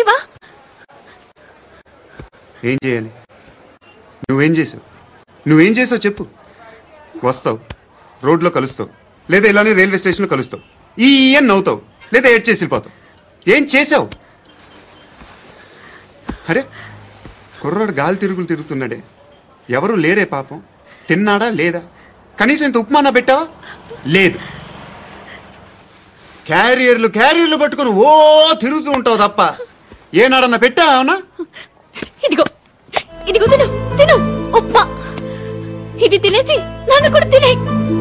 చేయవా ఏం చేయాలి నువ్వేం చేసావు నువ్వేం చేసావు చెప్పు వస్తావు రోడ్లో కలుస్తావు లేదా ఇలానే రైల్వే స్టేషన్లో కలుస్తావు ఈ అని నవ్వుతావు లేదా ఏడ్ చేసి వెళ్ళిపోతావు ఏం చేసావు అరే కుర్రాడు గాలి తిరుగులు తిరుగుతున్నాడే ఎవరు లేరే పాపం తిన్నాడా లేదా కనీసం ఇంత ఉప్మానా పెట్టావా లేదు క్యారియర్లు క్యారియర్లు పట్టుకొని ఓ తిరుగుతూ ఉంటావు తప్ప ఏనాడన్నా పెట్టావా అవునా ఇదిగో ఇదిగో తిను తిను ఉప్మా ఇది తినేసి నన్ను కూడా తినే